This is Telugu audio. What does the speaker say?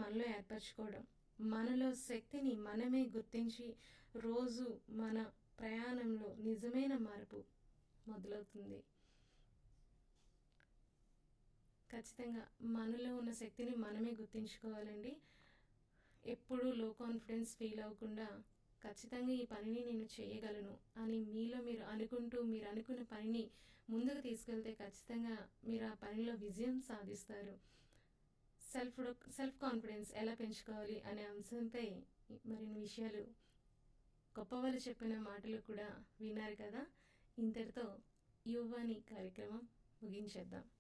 మనలో ఏర్పరచుకోవడం మనలో శక్తిని మనమే గుర్తించి రోజు మన ప్రయాణంలో నిజమైన మార్పు మొదలవుతుంది ఖచ్చితంగా మనలో ఉన్న శక్తిని మనమే గుర్తించుకోవాలండి ఎప్పుడూ లో కాన్ఫిడెన్స్ ఫీల్ అవ్వకుండా ఖచ్చితంగా ఈ పనిని నేను చేయగలను అని మీలో మీరు అనుకుంటూ మీరు అనుకున్న పనిని ముందుకు తీసుకెళ్తే ఖచ్చితంగా మీరు ఆ పనిలో విజయం సాధిస్తారు సెల్ఫ్ సెల్ఫ్ కాన్ఫిడెన్స్ ఎలా పెంచుకోవాలి అనే అంశంపై మరిన్ని విషయాలు గొప్ప వాళ్ళు చెప్పిన మాటలు కూడా విన్నారు కదా ఇంతటితో యువని కార్యక్రమం ముగించేద్దాం